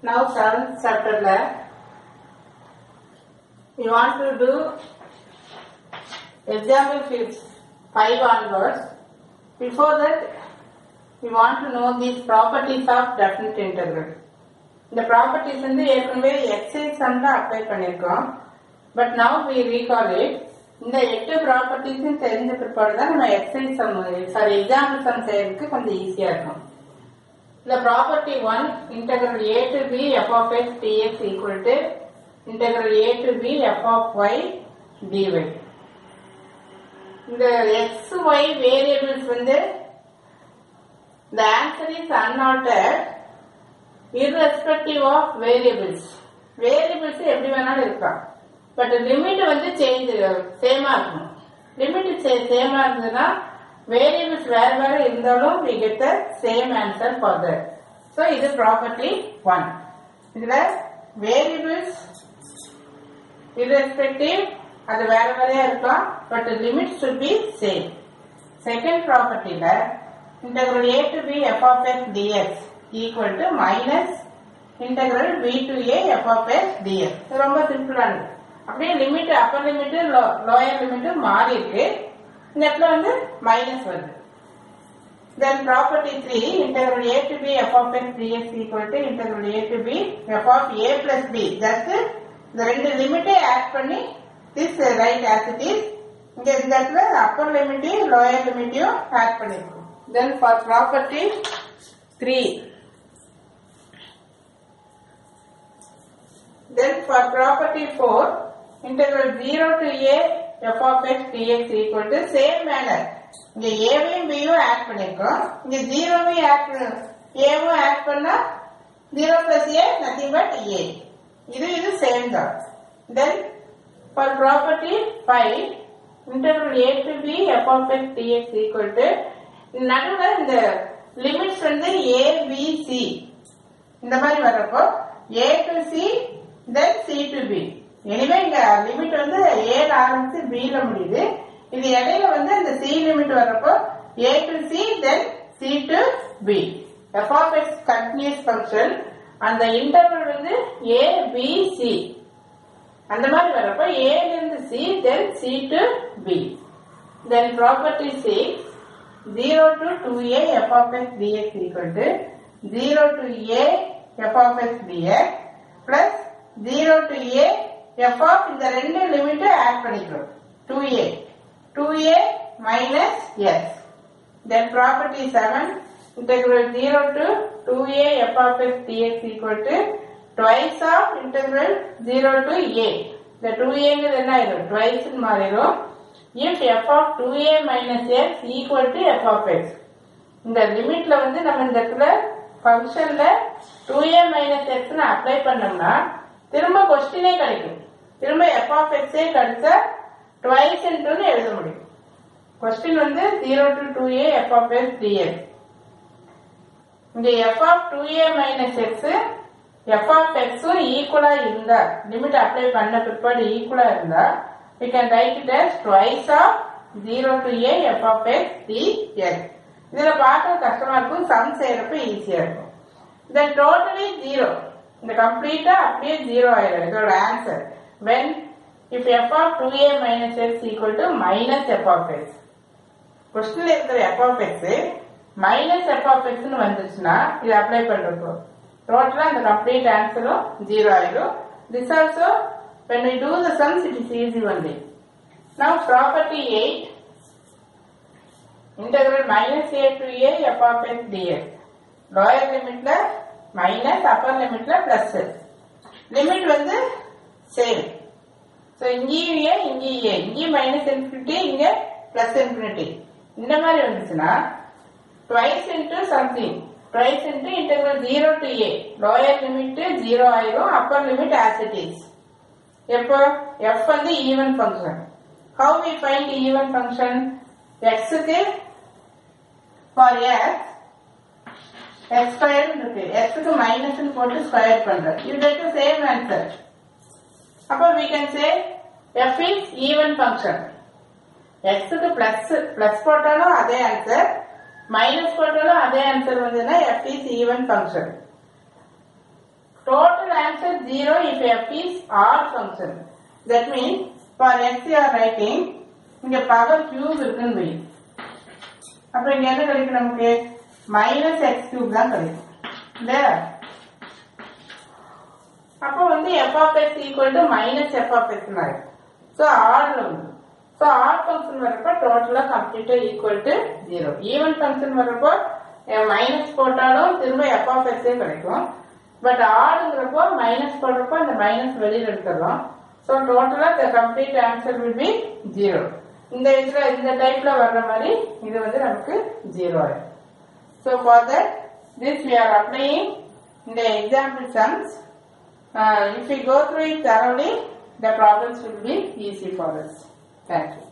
Now seventh chapter ல we want to do example fifth five onwards. Before that, we want to know these properties of definite integral. இந்த properties வந்து ஏற்கனவே exercise sum தான் apply பண்ணியிருக்கோம் but now we recall it இந்த எட்டு ப்ராப்பர்ட்டிஸும் தெரிஞ்ச பிற்பாடு தான் நம்ம exercise sum sorry example sum செய்யறதுக்கு கொஞ்சம் ஈஸியா இருக்கும் The property 1 integral a to b f of x dx equal to integral a to b f of y dy. இந்த x, y variables வந்து the answer is unaltered irrespective of variables. variables எப்படி வேணாலும் இருக்கலாம் but limit வந்து change சேமா இருக்கும் limit சேமா இருந்ததுன்னா வேரியபிள்ஸ் வேற வேற இருந்தாலும் we get the same answer for that so இது property 1 இதுல variables irrespective அது வேற வேறையா இருக்கலாம் but limit should be same second ப்ராப்பர்ட்டில integral a to b f of x dx equal to minus integral b to a f of x dx இது ரொம்ப சிம்பிளானது அப்படியே limit upper limit lower limit மாறி இருக்கு இந்த இடத்துல வந்து மைனஸ் வருது then property 3 integral a to b f of x dx equal to integral a to b f of a plus b just இந்த ரெண்டு லிமிட்டை ஆட் பண்ணி this right as it is இங்க இந்த இடத்துல அப்பர் லிமிட்டையும் லோயர் லிமிட்டையும் ஆட் பண்ணிருக்கோம் then for property 3 Then for property 4, integral 0 to a f of x dx equal to same manner. இங்க ஏவையும் பியும் ஆட் பண்ணிருக்கோம் இங்க ஜீரோவையும் ஆட் பண்ண ஏவும் ஆட் பண்ணா zero plus a nothing but a இது இது சேம் தான் then for property five interval a to b f of x dx equal to நடுவில் இந்த லிமிட்ஸ் வந்து ஏ பி சி இந்த மாதிரி வர்றப்போ a to c then c to b anyway இங்க லிமிட் வந்து ஏல ஆரம்பிச்சு பி ல முடியுது இது இடையில வந்து இந்த சி லிமிட் வர்றப்போ a to c then c to b f of x continuous function அந்த இன்டர்வல் வந்து ஏ பி சி அந்த மாதிரி வர்றப்போ ஏ ல இருந்து c then c to b then property six 0 to 2a f of x dx equal to 0 to a f of x dx plus 0 to a f of இந்த ரெண்டு limit add பண்ணிக்கிறோம் 2a 2a minus s then property 7 integral 0 to 2a f of x dx equal to twice of integral 0 to a இந்த 2a ங்கிறது என்ன ஆயிரும் twice ன்னு மாறிடும் if f of 2a minus x equal to f of x இந்த லிமிட்ல வந்து நம்ம இந்த இடத்துல ஃபங்க்ஷன்ல 2a minus x னு அப்ளை பண்ணோம்னா திரும்ப கொஸ்டினே கிடைக்கும் திரும்ப f of x ஏ கிடைச்சா twice into எழுத முடியும் கொஸ்டின் வந்து 0 to 2a f of x dx இங்க f of 2a minus x f of x உம் ஈக்குவலா இருந்தா லிமிட் அப்ளை பண்ண பிற்பாடு ஈக்குவலா இருந்தா we can write it as twice of 0 to a f of x dx இதுல பார்க்க கஷ்டமா இருக்கும் சம் செய்யறப்ப ஈஸியா இருக்கும் இந்த டோட்டலி ஜீரோ இந்த கம்ப்ளீட்டா அப்படியே ஜீரோ ஆயிடும் இதோட answer when if f of 2a minus x equal to minus f of x கொஸ்டின்ல இருக்கிற f of x minus f of x னு வந்துச்சுன்னா இது அப்ளை பண்றப்போ டோட்டலா இந்த கம்ப்ளீட் ஆன்சரும் ஜீரோ ஆயிடும் this also when we do the sums it is easy only now property 8 integral minus a to a f of x dx lower limitல minus upper limitல plus limit வந்து same so இங்கேயும் a இங்கேயும் a இங்கேயும் minus infinity இங்க plus infinity இந்த மாதிரி வந்துச்சுன்னா twice into something twice into integral 0 to a lower limit 0 ஆயிரும் upper limit as it is எப்போ f வந்து even function how we find even function x க்கு ஃபார் x x ஸ்கொயர் இருக்கு x க்கு minus போட்டு ஸ்கொயர் பண்றோம் you get the same answer அப்போ we can say f is even function x க்கு plus plus போட்டாலும் அதே ஆன்சர் மைனஸ் போட்டாலும் அதே ஆன்சர் வந்ததுன்னா f is even function will answer 0 if f is odd function. That means for x you are writing இங்க power cube இருக்குன்னு வை அப்ப இங்க என்ன கிடைக்கும் நமக்கு மைனஸ் எக்ஸ் கியூப் தான் கிடைக்கும் இல்லையா அப்போ வந்து f of x equal to minus f of x so ஆர்ல வந்து ஸோ ஆர் ஃபங்க்ஷன் வரப்போ totally completely equal to zero even function வரப்போ மைனஸ் போட்டாலும் திரும்ப எஃப் ஆஃப் எக்ஸே கிடைக்கும் பட் ஆடுங்கிறப்போ மைனஸ் போடுறப்போ அந்த மைனஸ் வெளியில எடுத்துடலாம் so totally the complete answer will be zero இந்த இதுல இந்த டைப்ல வர்ற மாதிரி இது வந்து நமக்கு ஜீரோ ஆயிடும் so for that this we are applying இந்த example sums Uh, if we go through it thoroughly, the problems will be easy for us. Thank you.